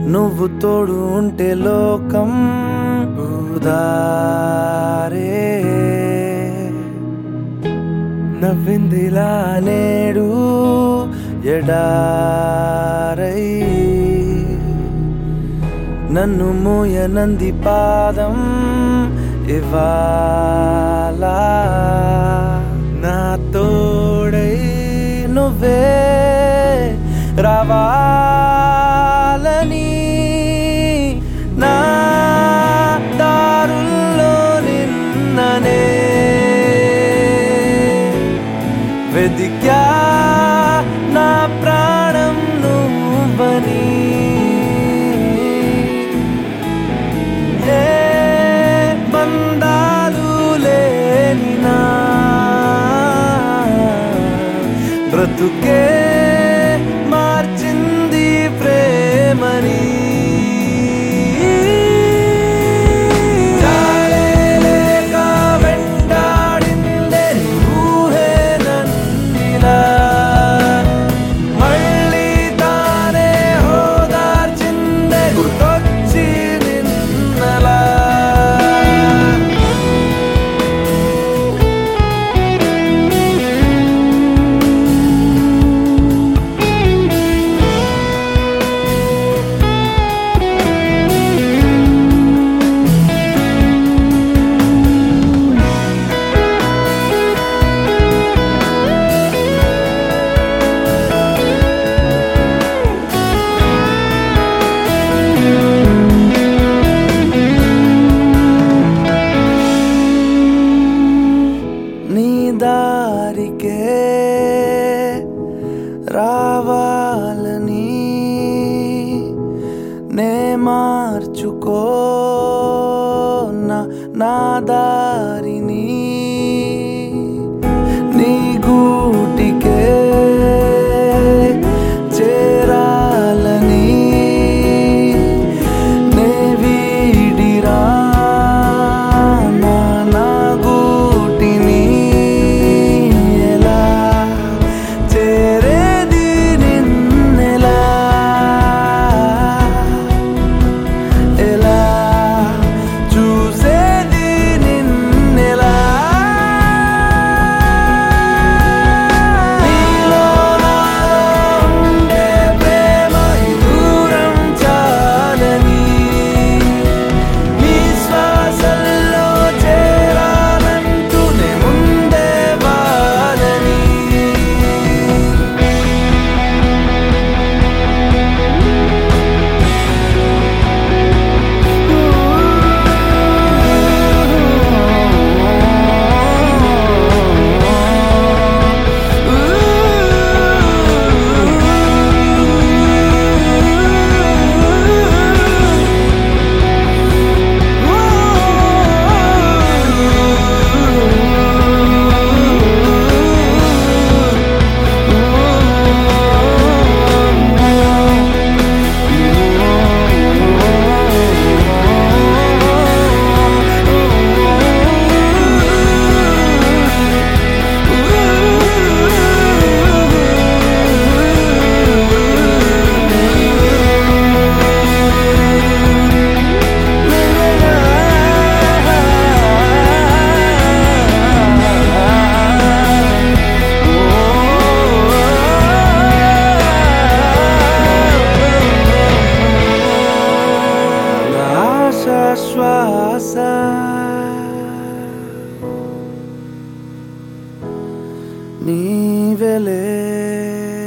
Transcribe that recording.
నువ్వు తోడు ఉంటే లోకం ఉదారే నవ్విందిలా నేడు ఎడారై నన్ను మూయనంది పాదం ఇవాళ నా తోడై నువ్వే రావాలని నా దారుల్లో నిన్ననే వెదికా నా ప్రాణం నువ్వని ఏ బంధాలు లేని నా బ్రతుకే మార్చింది ప్రేమని జాలేలేక వెంటాడిందే ఊహే నన్నిలా మళ్ళీ తానే హోదార్చిందే గుర్తొచ్చి నిన్నలా నీ దారికే రావాలని నే మార్చుకో నా దారిని నీ గూటికే చేరాలని నే వీడిరా నా నా గూటిని ఎలా చేరేది నిన్నెలా ఎలా చూసేది నిన్నెలా నీలో నాలో ఉండే ప్రేమ ఈ దూరం చాలని నీ శ్వాసల్లో చేరాలంటూనే ముందే వాలని ఆశ శ్వాస నీవెలే